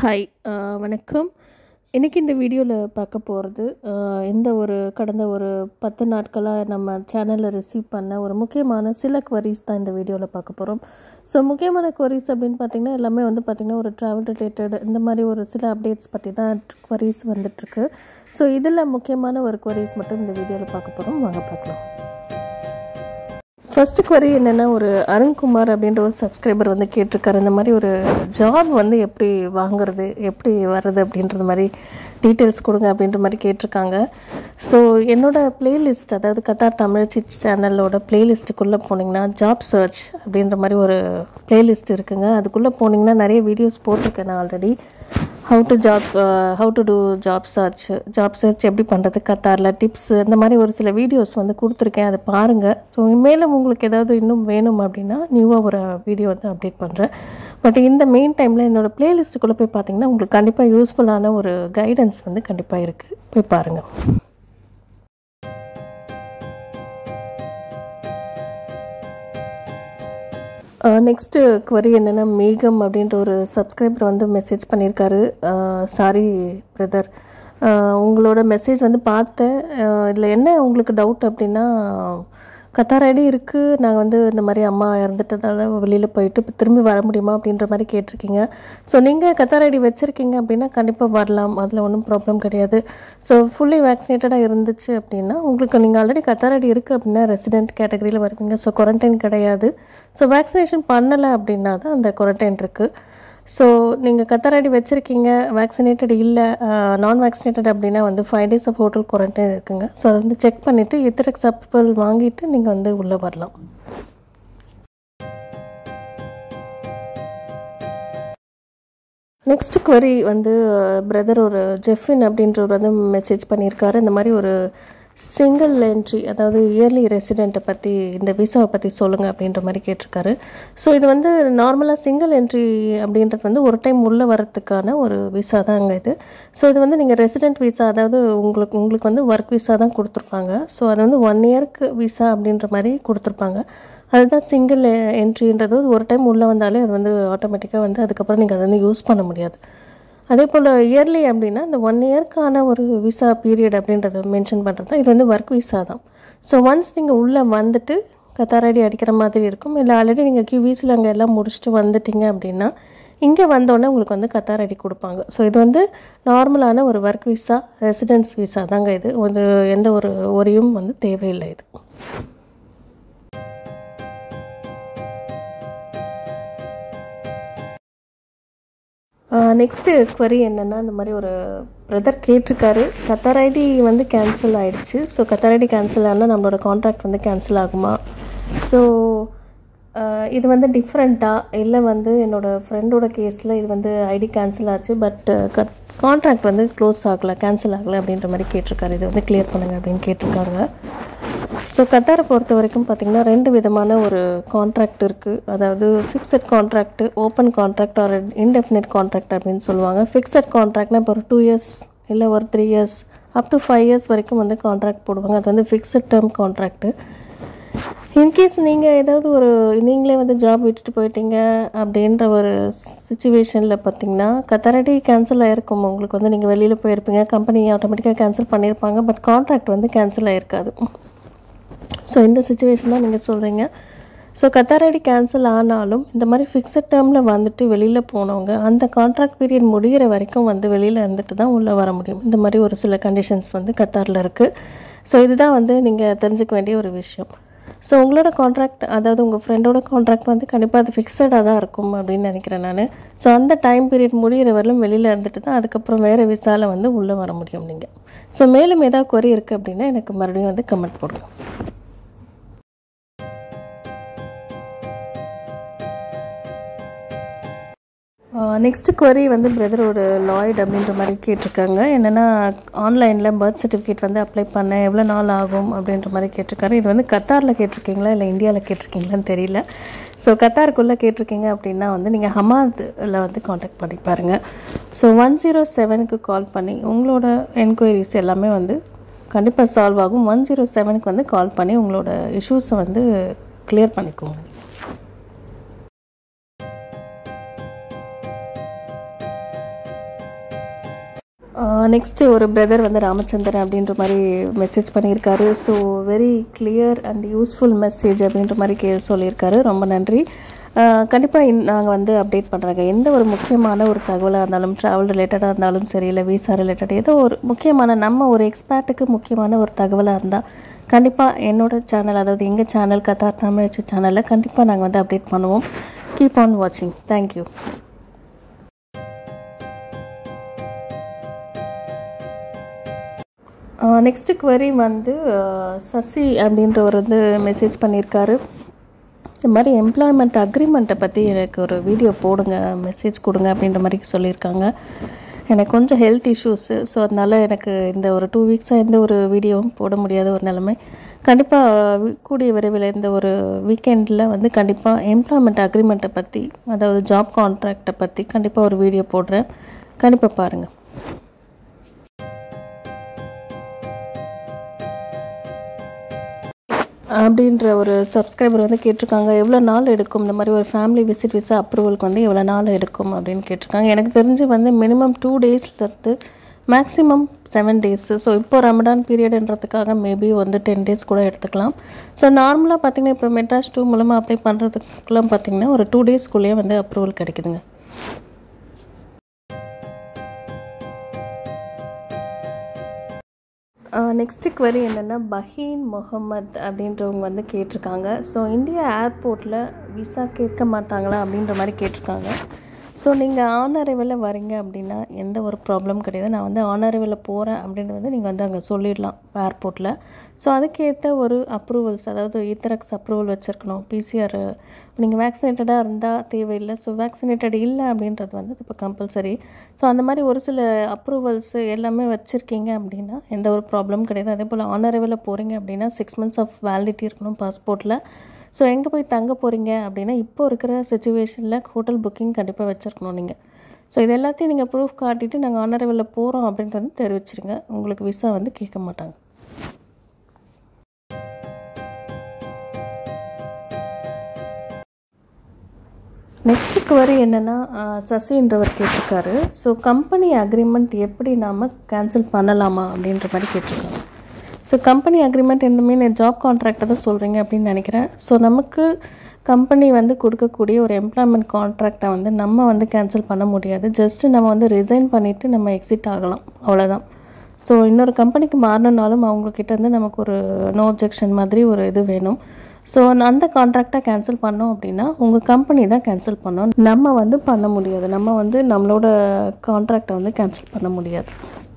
hi வணக்கம் இன்றைக்கி இந்த வீடியோவில் பார்க்க போகிறது இந்த ஒரு கடந்த ஒரு பத்து நாட்களாக நம்ம சேனலில் ரிசீவ் பண்ண ஒரு முக்கியமான சில queries தான் இந்த வீடியோவில் பார்க்க போகிறோம் ஸோ முக்கியமான queries அப்படின்னு பார்த்திங்கன்னா எல்லாமே வந்து பார்த்திங்கன்னா ஒரு ட்ராவல் ரிலேட்டட் இந்த மாதிரி ஒரு சில அப்டேட்ஸ் பற்றி தான் queries வந்துட்டுருக்கு ஸோ இதில் முக்கியமான ஒரு queries மட்டும் இந்த வீடியோவில் பார்க்க போகிறோம் வாங்க பார்க்கலாம் ஃபர்ஸ்ட் query என்னென்னா ஒரு அருண்குமார் அப்படின்ற ஒரு சப்ஸ்கிரைபர் வந்து கேட்டிருக்காரு இந்த மாதிரி ஒரு ஜாப் வந்து எப்படி வாங்குறது எப்படி வர்றது அப்படின்ற மாதிரி டீட்டெயில்ஸ் கொடுங்க அப்படின்ற மாதிரி கேட்டிருக்காங்க ஸோ என்னோட பிளேலிஸ்ட் அதாவது கத்தார் தமிழ் சிட் சேனலோட பிளேலிஸ்ட்டுக்குள்ளே போனீங்கன்னா ஜாப் சர்ச் அப்படின்ற மாதிரி ஒரு பிளேலிஸ்ட் இருக்குங்க அதுக்குள்ளே போனீங்கன்னா நிறைய வீடியோஸ் போட்டிருக்கேன் நான் already how to job how to do job search job search எப்படி பண்ணுறது கத்தாரில் டிப்ஸ் இந்த மாதிரி ஒரு சில வீடியோஸ் வந்து கொடுத்துருக்கேன் அதை பாருங்கள் ஸோ மேலும் உங்களுக்கு ஏதாவது இன்னும் வேணும் அப்படின்னா நியூவாக ஒரு வீடியோ வந்து அப்டேட் பண்ணுறேன் பட் இந்த மெயின் டைமில் என்னோடய ப்ளேலிஸ்ட்டுக்குள்ளே போய் பார்த்தீங்கன்னா உங்களுக்கு கண்டிப்பாக யூஸ்ஃபுல்லான ஒரு கைடன்ஸ் வந்து கண்டிப்பாக இருக்குது போய் பாருங்கள் நெக்ஸ்ட்டு query என்னென்னா மேகம் அப்படின்ற ஒரு சப்ஸ்கிரைபர் வந்து மெசேஜ் பண்ணியிருக்காரு சாரி பிரதர் உங்களோட மெசேஜ் வந்து பார்த்தேன் இதில் என்ன உங்களுக்கு டவுட் அப்படின்னா கத்தார் ஐடி இருக்குது நாங்கள் வந்து இந்த மாதிரி அம்மா இறந்துட்டதால வெளியில் போயிட்டு இப்போ திரும்பி வர முடியுமா அப்படின்ற மாதிரி கேட்டிருக்கீங்க ஸோ நீங்கள் கத்தார் ஐடி வச்சுருக்கீங்க அப்படின்னா கண்டிப்பாக வரலாம் அதில் ஒன்றும் ப்ராப்ளம் கிடையாது ஸோ ஃபுல்லி வேக்சினேட்டடாக இருந்துச்சு அப்படின்னா உங்களுக்கு நீங்கள் ஆல்ரெடி கத்தார் ஐடி இருக்குது அப்படின்னா ரெசிடென்ட் கேட்டகரியில் வருவீங்க ஸோ குவாரண்டைன் கிடையாது ஸோ வேக்சினேஷன் பண்ணலை அப்படின்னா தான் அந்த குவாரண்டைன் இருக்குது ஸோ நீங்கள் கத்தார் ஐடி வச்சுருக்கீங்க வேக்சினேட்டட் இல்லை நான் வேக்சினேட்டட் அப்படின்னா வந்து five days of hotel quarantine இருக்குங்க ஸோ அதை வந்து செக் பண்ணிவிட்டு இத்தனை அக்செப்டபிள் வாங்கிட்டு நீங்கள் வந்து உள்ளே வரலாம் நெக்ஸ்ட் query வந்து பிரதர் ஒரு ஜெஃபின் அப்படின்றவர் வந்து மெசேஜ் பண்ணியிருக்காரு இந்த மாதிரி ஒரு சிங்கிள் என்ட்ரி அதாவது இயர்லி ரெசிடெண்ட்டை பற்றி இந்த விசாவை பற்றி சொல்லுங்கள் அப்படின்ற மாதிரி கேட்டிருக்காரு ஸோ இது வந்து நார்மலாக சிங்கிள் என்ட்ரி அப்படின்றது வந்து ஒரு டைம் உள்ளே வரத்துக்கான ஒரு விசா தாங்க இது ஸோ இது வந்து நீங்கள் ரெசிடென்ட் விசா அதாவது உங்களுக்கு உங்களுக்கு வந்து ஒர்க் விசா தான் கொடுத்துருப்பாங்க ஸோ அது வந்து ஒன் இயர்க்கு விசா அப்படின்ற மாதிரி கொடுத்துருப்பாங்க அதுதான் சிங்கிள் என்ட்ரின்றது ஒரு டைம் உள்ளே வந்தாலே அது வந்து ஆட்டோமேட்டிக்காக வந்து அதுக்கப்புறம் நீங்கள் அதை வந்து யூஸ் பண்ண முடியாது அதே போல் இயர்லி அப்படின்னா இந்த ஒன் இயர்க்கான ஒரு விசா பீரியட் அப்படின்றத மென்ஷன் பண்ணுறது தான் இது வந்து ஒர்க் விசா தான் ஸோ ஒன்ஸ் நீங்கள் உள்ளே வந்துட்டு கத்தார் ஐடி அடிக்கிற மாதிரி இருக்கும் இல்லை ஆல்ரெடி நீங்கள் கியூவிஸில் அங்கே எல்லாம் முடிச்சுட்டு வந்துட்டீங்க அப்படின்னா இங்கே வந்தோடனே உங்களுக்கு வந்து கத்தார் ஐடி கொடுப்பாங்க ஸோ இது வந்து நார்மலான ஒரு ஒர்க் விசா ரெசிடென்ஸ் விசா தாங்க இது ஒரு எந்த ஒரு ஒரியும் வந்து தேவையில்லை இது நெக்ஸ்ட்டு query என்னென்னா இந்த மாதிரி ஒரு பிரதர் கேட்டிருக்காரு கத்தார் ஐடி வந்து கேன்சல் ஆகிடுச்சு ஸோ கத்தார் ஐடி கேன்சல் ஆனால் நம்மளோட கான்ட்ராக்ட் வந்து கேன்சல் ஆகுமா ஸோ இது வந்து டிஃப்ரெண்ட்டாக இல்லை வந்து என்னோடய ஃப்ரெண்டோட கேஸில் இது வந்து ஐடி கேன்சல் ஆச்சு பட் க கான்ட்ராக்ட் வந்து க்ளோஸ் ஆகலை கேன்சல் ஆகலை அப்படின்ற மாதிரி கேட்டிருக்காரு இது வந்து கிளியர் பண்ணுங்கள் அப்படின்னு கேட்டிருக்காங்க ஸோ கத்தாரை பொறுத்த வரைக்கும் பார்த்திங்கன்னா ரெண்டு விதமான ஒரு கான்ட்ராக்ட் இருக்குது அதாவது fixed contract open contract or indefinite contract அப்படின்னு சொல்லுவாங்க ஃபிக்ஸட் கான்ட்ராக்ட்னா இப்போ ஒரு டூ இயர்ஸ் இல்லை ஒரு three years up to five years வரைக்கும் வந்து கான்ட்ராக்ட் போடுவாங்க அது வந்து ஃபிக்ஸட் டேர்ம் கான்ட்ராக்ட்டு இன்கேஸ் நீங்கள் ஏதாவது ஒரு நீங்களே வந்து ஜாப் விட்டுட்டு போயிட்டீங்க அப்படின்ற ஒரு சுச்சுவேஷனில் பார்த்தீங்கன்னா கத்தாரடி கேன்சல் ஆகிருக்கும் உங்களுக்கு வந்து நீங்கள் வெளியில் போயிருப்பீங்க கம்பெனி ஆட்டோமேட்டிக்காக கேன்சல் பண்ணியிருப்பாங்க பட் கான்ட்ராக்ட் வந்து கேன்சல் ஆகிருக்காது ஸோ இந்த சுச்சுவேஷன் தான் நீங்கள் சொல்கிறீங்க ஸோ கத்தார் ஐடி கேன்சல் ஆனாலும் இந்த மாதிரி ஃபிக்ஸட் டேர்மில் வந்துட்டு வெளியில் போனவங்க அந்த கான்ட்ராக்ட் பீரியட் முடிகிற வரைக்கும் வந்து வெளியில் இருந்துட்டு தான் உள்ளே வர முடியும் இந்த மாதிரி ஒரு சில கண்டிஷன்ஸ் வந்து கத்தாரில் இருக்குது ஸோ இதுதான் வந்து நீங்கள் தெரிஞ்சுக்க வேண்டிய ஒரு விஷயம் ஸோ உங்களோட கான்ட்ராக்ட் அதாவது உங்கள் ஃப்ரெண்டோட கான்ட்ராக்ட் வந்து கண்டிப்பாக அது ஃபிக்ஸடாக தான் இருக்கும் அப்படின்னு நினைக்கிறேன் நான் ஸோ அந்த டைம் பீரியட் முடிகிற வரலும் வெளியில் இருந்துட்டு தான் அதுக்கப்புறம் வேறு விசாவில் வந்து உள்ளே வர முடியும் நீங்கள் ஸோ மேலும் ஏதாவது குறை இருக்குது அப்படின்னா எனக்கு மறுபடியும் வந்து கமெண்ட் போடுங்க நெக்ஸ்ட் query வந்து பிரதர் ஒரு லாய்ட் அப்படின்ற மாதிரி கேட்டிருக்காங்க என்னென்னா ஆன்லைனில் பர்த் சர்டிஃபிகேட் வந்து அப்ளை பண்ண எவ்வளோ நாள் ஆகும் அப்படின்ற மாதிரி கேட்டிருக்காரு இது வந்து கத்தாரில் கேட்டிருக்கீங்களா இல்லை இந்தியாவில் கேட்டிருக்கீங்களான்னு தெரியல ஸோ கத்தாருக்குள்ளே கேட்டிருக்கீங்க அப்படின்னா வந்து நீங்கள் ஹமாத்தில் வந்து காண்டாக்ட் பண்ணி பாருங்கள் ஸோ ஒன் ஜீரோ செவனுக்கு கால் பண்ணி உங்களோட என்கொயரிஸ் எல்லாமே வந்து கண்டிப்பாக சால்வ் ஆகும் ஒன் ஜீரோ செவனுக்கு வந்து கால் பண்ணி உங்களோட இஷ்யூஸை வந்து கிளியர் பண்ணிக்கோங்க நெக்ஸ்ட்டு ஒரு பிரதர் வந்து ராமச்சந்திரன் அப்படின்ற மாதிரி மெசேஜ் பண்ணியிருக்காரு so very clear and useful message அப்படின்ற மாதிரி கே சொல்லியிருக்காரு ரொம்ப நன்றி கண்டிப்பாக நாங்கள் வந்து அப்டேட் பண்ணுறாங்க எந்த ஒரு முக்கியமான ஒரு தகவலாக இருந்தாலும் ட்ராவல் ரிலேட்டடாக இருந்தாலும் சரி இல்லை விசா ரிலேட்டட் ஏதோ ஒரு முக்கியமான நம்ம ஒரு எக்ஸ்பேர்ட்டுக்கு முக்கியமான ஒரு தகவலாக இருந்தால் கண்டிப்பாக என்னோட சேனல் அதாவது எங்கள் சேனல் கத்தார் தமிழ் சேனலில் கண்டிப்பாக நாங்கள் வந்து அப்டேட் பண்ணுவோம் கீப் ஆன் வாட்சிங் தேங்க்யூ நெக்ஸ்ட்டு query வந்து அஹ், சசி அப்படின்றவர் வந்து மெசேஜ் பண்ணியிருக்காரு இந்த மாதிரி எம்ப்ளாய்மெண்ட் அக்ரிமெண்ட்டை பற்றி எனக்கு ஒரு வீடியோ போடுங்க மெசேஜ் கொடுங்க அப்படின்ற மாதிரி சொல்லியிருக்காங்க எனக்கு கொஞ்சம் ஹெல்த் இஷ்யூஸு ஸோ அதனால் எனக்கு இந்த ஒரு டூ வீக்ஸாக எந்த ஒரு வீடியோவும் போட முடியாத ஒரு நிலைமை கண்டிப்பாக கூடிய விரைவில் இந்த ஒரு வீக்கெண்டில் வந்து கண்டிப்பாக எம்ப்ளாய்மெண்ட் அக்ரிமெண்ட்டை பற்றி அதாவது ஜாப் கான்ட்ராக்டை பற்றி கண்டிப்பாக ஒரு வீடியோ போடுறேன் கண்டிப்பாக பாருங்கள் அப்படின்ற ஒரு சப்ஸ்கிரைபர் வந்து கேட்டிருக்காங்க எவ்வளோ நாள் எடுக்கும் இந்த மாதிரி ஒரு ஃபேமிலி விசிட் விசா அப்ரூவலுக்கு வந்து எவ்வளோ நாள் எடுக்கும் அப்படின்னு கேட்டிருக்காங்க எனக்கு தெரிஞ்சு வந்து மினிமம் டூ டேஸ்லேருந்து மேக்ஸிமம் செவன் டேஸ் ஸோ இப்போ ரமடான் பீரியட்ன்றதுக்காக மேபி வந்து டென் டேஸ் கூட எடுத்துக்கலாம் ஸோ நார்மலாக பார்த்தீங்கன்னா இப்போ மெட்ராஸ் டூ மூலமாக அப்ளை பண்ணுறதுக்குலாம் பார்த்தீங்கன்னா ஒரு டூ டேஸ்க்குள்ளேயே வந்து அப்ரூவல் கிடைக்குதுங்க நெக்ஸ்ட்டு query என்னென்னா பஹீன் முகமது அப்படின்றவங்க வந்து கேட்டிருக்காங்க ஸோ இந்தியா ஏர்போர்ட்டில் விசா கேட்க மாட்டாங்களா அப்படின்ற மாதிரி கேட்டிருக்காங்க ஸோ நீங்கள் ஆனரைவில் வரீங்க அப்படின்னா எந்த ஒரு ப்ராப்ளம் கிடையாது நான் வந்து ஆனரைவில் போகிறேன் அப்படின்றது வந்து நீங்கள் வந்து அங்கே சொல்லிடலாம் ஏர்போர்ட்டில் ஸோ அதுக்கேற்ற ஒரு அப்ரூவல்ஸ் அதாவது ஈத்தரக்ஸ் அப்ரூவல் வச்சுருக்கணும் பிசிஆர் நீங்கள் வேக்சினேட்டடாக இருந்தால் தேவையில்லை ஸோ வேக்சினேட்டட் இல்லை அப்படின்றது வந்து இப்போ கம்பல்சரி ஸோ அந்த மாதிரி ஒரு சில அப்ரூவல்ஸ் எல்லாமே வச்சுருக்கீங்க அப்படின்னா எந்த ஒரு ப்ராப்ளம் கிடையாது அதே போல் ஆனரவில் போகிறீங்க அப்படின்னா சிக்ஸ் மந்த்ஸ் ஆஃப் வேலிடிட்டி இருக்கணும் பாஸ்போர்ட்டில் ஸோ எங்கே போய் தங்க போகிறீங்க அப்படின்னா இப்போ இருக்கிற சுச்சுவேஷனில் ஹோட்டல் புக்கிங் கண்டிப்பாக வச்சுருக்கணும் நீங்கள் ஸோ இது எல்லாத்தையும் நீங்கள் ப்ரூஃப் காட்டிட்டு நாங்கள் ஆனரவில் போகிறோம் அப்படின்றது தெரிவிச்சிருங்க உங்களுக்கு விசா வந்து கேட்க மாட்டாங்க நெக்ஸ்ட் query என்னென்னா சசின்றவர் கேட்டிருக்காரு ஸோ கம்பெனி அக்ரிமெண்ட் எப்படி நாம் கேன்சல் பண்ணலாமா அப்படின்ற மாதிரி கேட்டிருக்காங்க ஸோ கம்பெனி அக்ரிமெண்ட் இந்த மீன் ஜாப் கான்ட்ராக்டை தான் சொல்கிறீங்க அப்படின்னு நினைக்கிறேன் ஸோ நமக்கு கம்பெனி வந்து கொடுக்கக்கூடிய ஒரு எம்ப்ளாய்மெண்ட் கான்ட்ராக்டை வந்து நம்ம வந்து கேன்சல் பண்ண முடியாது ஜஸ்ட்டு நம்ம வந்து ரிசைன் பண்ணிவிட்டு நம்ம எக்ஸிட் ஆகலாம் அவ்வளோதான் ஸோ இன்னொரு கம்பெனிக்கு மாறணுனாலும் அவங்கக்கிட்ட இருந்து நமக்கு ஒரு நோ objection மாதிரி ஒரு இது வேணும் ஸோ அந்த கான்ட்ராக்டை கேன்சல் பண்ணோம் அப்படின்னா உங்கள் கம்பெனி தான் கேன்சல் பண்ணோம் நம்ம வந்து பண்ண முடியாது நம்ம வந்து நம்மளோட கான்ட்ராக்டை வந்து கேன்சல் பண்ண முடியாது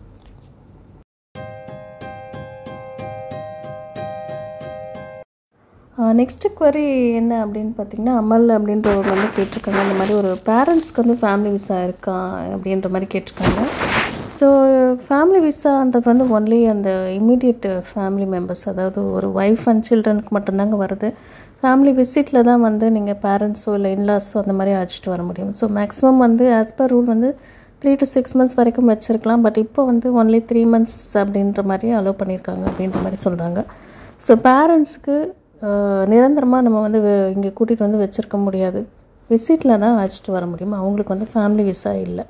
நெக்ஸ்ட்டு query என்ன அப்படின்னு பார்த்தீங்கன்னா அமல் அப்படின்றவங்க வந்து கேட்டிருக்காங்க இந்த மாதிரி ஒரு பேரண்ட்ஸ்க்கு வந்து ஃபேமிலி விசா இருக்கா அப்படின்ற மாதிரி கேட்டிருக்காங்க ஸோ ஃபேமிலி விசான்றது வந்து ஒன்லி அந்த இம்மீடியட் ஃபேமிலி மெம்பர்ஸ் அதாவது ஒரு ஒய்ஃப் அண்ட் சில்ட்ரனுக்கு மட்டும்தாங்க வருது ஃபேமிலி விசிட்டில் தான் வந்து நீங்கள் பேரண்ட்ஸோ இல்லை இன்லாஸோ அந்த மாதிரி அழைச்சிட்டு வர முடியும் ஸோ மேக்ஸிமம் வந்து ஆஸ் பர் ரூல் வந்து த்ரீ டு சிக்ஸ் மந்த்ஸ் வரைக்கும் வச்சுருக்கலாம் பட் இப்போ வந்து ஒன்லி த்ரீ மந்த்ஸ் அப்படின்ற மாதிரி அலோவ் பண்ணியிருக்காங்க அப்படின்ற மாதிரி சொல்கிறாங்க ஸோ பேரண்ட்ஸுக்கு நிரந்தரமாக நம்ம வந்து இங்கே கூட்டிகிட்டு வந்து வச்சுருக்க முடியாது விசிட்டில் தான் அழைச்சிட்டு வர முடியும் அவங்களுக்கு வந்து ஃபேமிலி விசா இல்லை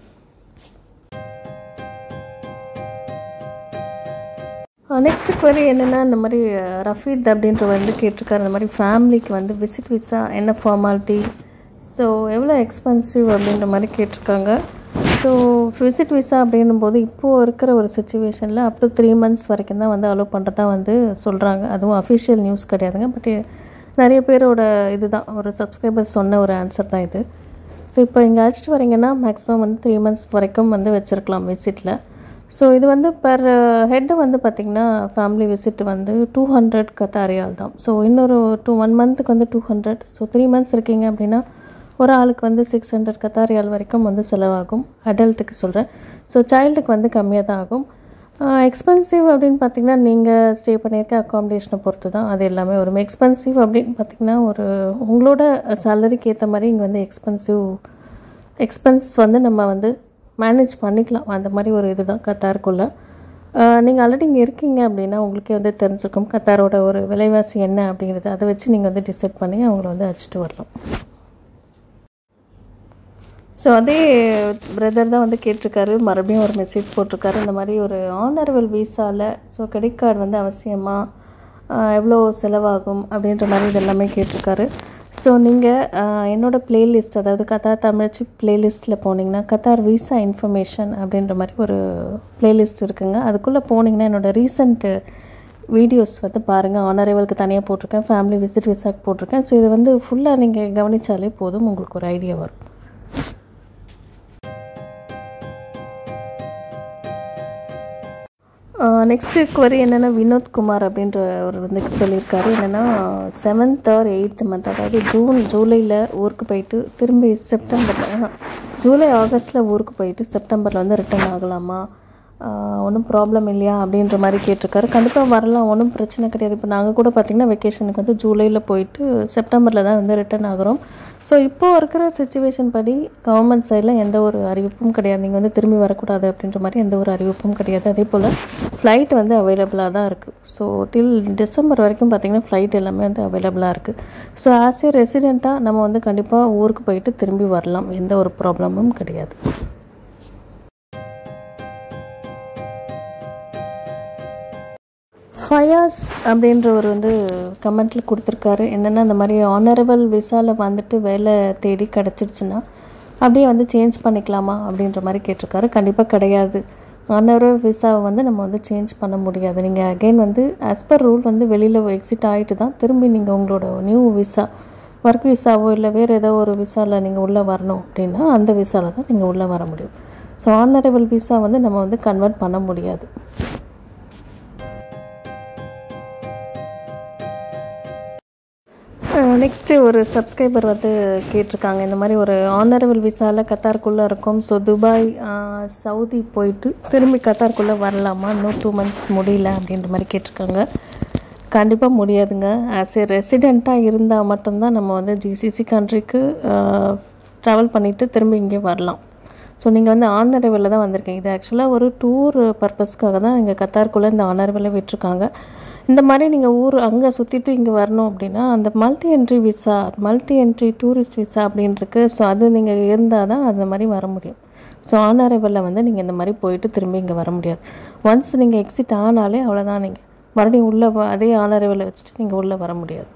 நெக்ஸ்ட் query என்னென்னா இந்த மாதிரி அஹ், ரஃபீத் அப்படின்ற வந்து கேட்டிருக்காரு இந்த மாதிரி ஃபேமிலிக்கு வந்து விசிட் விசா என்ன ஃபார்மாலிட்டி ஸோ எவ்வளோ எக்ஸ்பென்சிவ் அப்படின்ற மாதிரி கேட்டிருக்காங்க ஸோ விசிட் விசா அப்படின்னும் போது இப்போது இருக்கிற ஒரு சுச்சுவேஷனில் அப் டு த்ரீ மந்த்ஸ் வரைக்கும் தான் வந்து அலோவ் பண்ணுறதா வந்து சொல்கிறாங்க அதுவும் அஃபிஷியல் நியூஸ் கிடையாதுங்க பட் நிறைய பேரோட இதுதான் ஒரு சப்ஸ்கிரைபர் சொன்ன ஒரு ஆன்சர் தான் இது ஸோ இப்போ இங்கே அழைச்சிட்டு வரீங்கன்னா மேக்ஸிமம் வந்து த்ரீ மந்த்ஸ் வரைக்கும் வந்து வச்சுருக்கலாம் விசிட்டில் ஸோ இது வந்து பர் ஹெட்டு வந்து பார்த்திங்கன்னா ஃபேமிலி விசிட் வந்து டூ ஹண்ட்ரட் கத்தாரியால் தான் ஸோ இன்னொரு டூ ஒன் மந்த்துக்கு வந்து two hundred so three months இருக்கீங்க அப்படின்னா ஒரு ஆளுக்கு வந்து சிக்ஸ் ஹண்ட்ரட் கத்தாரியால் வரைக்கும் வந்து செலவாகும் அடல்ட்டுக்கு சொல்கிறேன் ஸோ சைல்டுக்கு வந்து கம்மியாக தான் ஆகும் எக்ஸ்பென்சிவ் அப்படின்னு பார்த்தீங்கன்னா நீங்கள் ஸ்டே பண்ணியிருக்க அக்காமடேஷனை பொறுத்து தான் அது எல்லாமே வரும் எக்ஸ்பென்சிவ் அப்படின்னு பார்த்தீங்கன்னா ஒரு உங்களோட சேலரிக்கு ஏற்ற மாதிரி இங்கே வந்து எக்ஸ்பென்சிவ் எக்ஸ்பென்ஸ் வந்து நம்ம வந்து மேனேஜ் பண்ணிக்கலாம் அந்த மாதிரி ஒரு இதுதான் கத்தாருக்குள்ளே நீங்கள் ஆல்ரெடி இங்கே இருக்கீங்க அப்படின்னா உங்களுக்கே வந்து தெரிஞ்சிருக்கும் கத்தாரோட ஒரு விலைவாசி என்ன அப்படிங்கிறது அதை வச்சு நீங்கள் வந்து டிசைட் பண்ணி அவங்கள வந்து அழைச்சிட்டு வரலாம் ஸோ அதே பிரதர் தான் வந்து கேட்டிருக்காரு மறுபடியும் ஒரு மெசேஜ் போட்டிருக்காரு இந்த மாதிரி ஒரு ஆனரபிள் வீசாவில் ஸோ கிரெடிட் கார்டு வந்து அவசியமாக எவ்வளோ செலவாகும் அப்படின்ற மாதிரி இதெல்லாமே கேட்டிருக்காரு ஸோ நீங்கள் என்னோடய பிளேலிஸ்ட் அதாவது கத்தார் தமிழ்ச்சி பிளேலிஸ்ட்டில் போனீங்கன்னா கத்தார் விசா இன்ஃபர்மேஷன் அப்படின்ற மாதிரி ஒரு பிளேலிஸ்ட் இருக்குங்க அதுக்குள்ளே போனீங்கன்னா என்னோடய ரீசண்ட்டு வீடியோஸ் வந்து பாருங்கள் ஆனரேவலுக்கு தனியாக போட்டிருக்கேன் ஃபேமிலி விசிட் விசாக்கு போட்டிருக்கேன் ஸோ இது வந்து ஃபுல்லாக நீங்கள் கவனித்தாலே போதும் உங்களுக்கு ஒரு ஐடியா வரும் நெக்ஸ்ட்டு குவரி என்னென்னா வினோத் குமார் அப்படின்ற ஒரு வந்து சொல்லியிருக்காரு என்னென்னா செவன்த் ஆர் எயித்து மந்த் அதாவது ஜூன் ஜூலையில் ஊருக்கு போயிட்டு திரும்பி செப்டம்பரில் ஜூலை ஆகஸ்ட்டில் ஊருக்கு போயிட்டு செப்டம்பரில் வந்து ரிட்டர்ன் ஆகலாமா ஒன்றும் ப்ராப்ளம் இல்லையா அப்படின்ற மாதிரி கேட்டிருக்காரு கண்டிப்பாக வரலாம் ஒன்றும் பிரச்சனை கிடையாது இப்போ நாங்கள் கூட பார்த்திங்கன்னா வெக்கேஷனுக்கு வந்து ஜூலையில் போயிட்டு செப்டம்பரில் தான் வந்து ரிட்டர்ன் ஆகிறோம் ஸோ இப்போது இருக்கிற சுச்சுவேஷன் படி கவர்மெண்ட் சைடில் எந்த ஒரு அறிவிப்பும் கிடையாது நீங்கள் வந்து திரும்பி வரக்கூடாது அப்படின்ற மாதிரி எந்த ஒரு அறிவிப்பும் கிடையாது அதே போல் ஃப்ளைட் வந்து அவைலபிளாக தான் இருக்குது ஸோ டில் டிசம்பர் வரைக்கும் பார்த்திங்கன்னா ஃப்ளைட் எல்லாமே வந்து அவைலபிளாக இருக்குது ஸோ ஆஸ் ஏ ரெசிடெண்ட்டாக நம்ம வந்து கண்டிப்பாக ஊருக்கு போயிட்டு திரும்பி வரலாம் எந்த ஒரு ப்ராப்ளமும் கிடையாது ஃபயாஸ் அப்படின்ற ஒரு வந்து கமெண்ட்டில் கொடுத்துருக்காரு என்னென்னா இந்த மாதிரி ஆனரபிள் விசாவில் வந்துட்டு வேலை தேடி கிடச்சிருச்சுன்னா அப்படியே வந்து சேஞ்ச் பண்ணிக்கலாமா அப்படின்ற மாதிரி கேட்டிருக்காரு கண்டிப்பாக கிடையாது ஆனரபிள் விசாவை வந்து நம்ம வந்து சேஞ்ச் பண்ண முடியாது நீங்கள் அகெயின் வந்து ஆஸ் பர் ரூல் வந்து வெளியில் எக்ஸிட் ஆகிட்டு தான் திரும்பி நீங்கள் உங்களோட நியூ விசா ஒர்க் விசாவோ இல்லை வேறு ஏதோ ஒரு விசாவில் நீங்கள் உள்ளே வரணும் அப்படின்னா அந்த விசாவில் தான் நீங்கள் உள்ளே வர முடியும் ஸோ ஆனரபிள் விசா வந்து நம்ம வந்து கன்வெர்ட் பண்ண முடியாது நெக்ஸ்ட்டு ஒரு சப்ஸ்கிரைபர் வந்து கேட்டிருக்காங்க இந்த மாதிரி ஒரு ஆனரபிள் விசாவில் கத்தாருக்குள்ளே இருக்கும் ஸோ துபாய் சவுதி போயிட்டு திரும்பி கத்தாருக்குள்ளே வரலாமா இன்னும் டூ மந்த்ஸ் முடியல அப்படின்ற மாதிரி கேட்டிருக்காங்க கண்டிப்பாக முடியாதுங்க ஆஸ் ஏ ரெசிடெண்ட்டாக இருந்தால் மட்டும்தான் நம்ம வந்து ஜிசிசி கண்ட்ரிக்கு ட்ராவல் பண்ணிவிட்டு திரும்பி இங்கே வரலாம் ஸோ நீங்கள் வந்து ஆனரபிளில் தான் வந்திருக்கீங்க இது ஆக்சுவலாக ஒரு டூர் பர்பஸ்க்காக தான் இங்கே கத்தாருக்குள்ளே இந்த ஆனரபிளை விட்டுருக்காங்க இந்த மாதிரி நீங்கள் ஊர் அங்கே சுற்றிட்டு இங்கே வரணும் அப்படின்னா அந்த multi entry visa multi entry tourist visa அப்படின்ட்டுருக்கு ஸோ அது நீங்கள் இருந்தால் தான் அந்த மாதிரி வர முடியும் ஸோ ஆனரபிளில் வந்து நீங்கள் இந்த மாதிரி போயிட்டு திரும்பி இங்கே வர முடியாது ஒன்ஸ் நீங்கள் எக்ஸிட் ஆனாலே அவ்வளோதான் நீங்கள் மறுபடியும் உள்ளே அதே ஆனரபிளில் வச்சுட்டு நீங்கள் உள்ளே வர முடியாது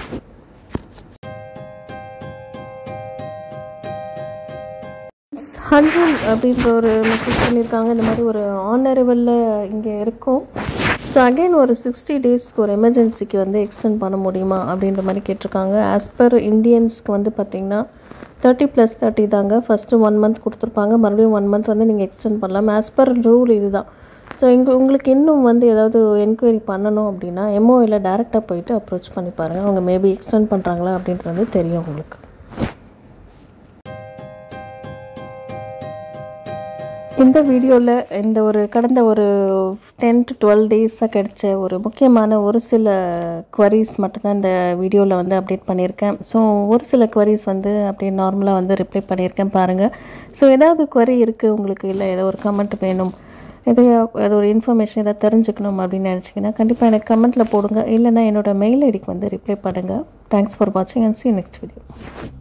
ஹஞ்சல் அப்படின்ற ஒரு மெசேஜ் பண்ணியிருக்காங்க இந்த மாதிரி ஒரு ஆனரபிளில் இங்கே இருக்கும் ஸோ அகெயின் ஒரு சிக்ஸ்டி டேஸ்க்கு ஒரு எமர்ஜென்சிக்கு வந்து எக்ஸ்டெண்ட் பண்ண முடியுமா அப்படின்ற மாதிரி கேட்டிருக்காங்க ஆஸ் பர் இந்தியன்ஸ்க்கு வந்து பார்த்திங்கன்னா தேர்ட்டி ப்ளஸ் தேர்ட்டி தாங்க ஃபஸ்ட்டு ஒன் மந்த் கொடுத்துருப்பாங்க மறுபடியும் ஒன் மந்த் வந்து நீங்கள் எக்ஸ்டெண்ட் பண்ணலாம் ஆஸ் பர் ரூல் இது தான் ஸோ இங்கே உங்களுக்கு இன்னும் வந்து ஏதாவது என்கொயரி பண்ணணும் அப்படின்னா எம்ஓவில் டேரெக்டாக போயிட்டு அப்ரோச் பண்ணி பாருங்கள் அவங்க மேபி எக்ஸ்டெண்ட் பண்ணுறாங்களா அப்படின்றது வந்து தெரியும் உங்களுக்கு இந்த வீடியோவில் இந்த ஒரு கடந்த ஒரு டென் டு டுவெல் டேஸாக கிடைச்ச ஒரு முக்கியமான ஒரு சில குவரிஸ் மட்டும்தான் இந்த வீடியோவில் வந்து அப்டேட் பண்ணியிருக்கேன் ஸோ ஒரு சில குவரிஸ் வந்து அப்படியே நார்மலாக வந்து ரிப்ளை பண்ணியிருக்கேன் பாருங்கள் ஸோ ஏதாவது குவரி இருக்குது உங்களுக்கு இல்லை ஏதோ ஒரு கமெண்ட் வேணும் எதையோ ஏதோ ஒரு இன்ஃபர்மேஷன் எதாவது தெரிஞ்சுக்கணும் அப்படின்னு நினச்சிங்கன்னா கண்டிப்பாக எனக்கு கமெண்ட்டில் போடுங்க இல்லைனா என்னோடய மெயில் ஐடிக்கு வந்து ரிப்ளை பண்ணுங்கள் தேங்க்ஸ் ஃபார் வாட்சிங் அண்ட் சி நெக்ஸ்ட் வீடியோ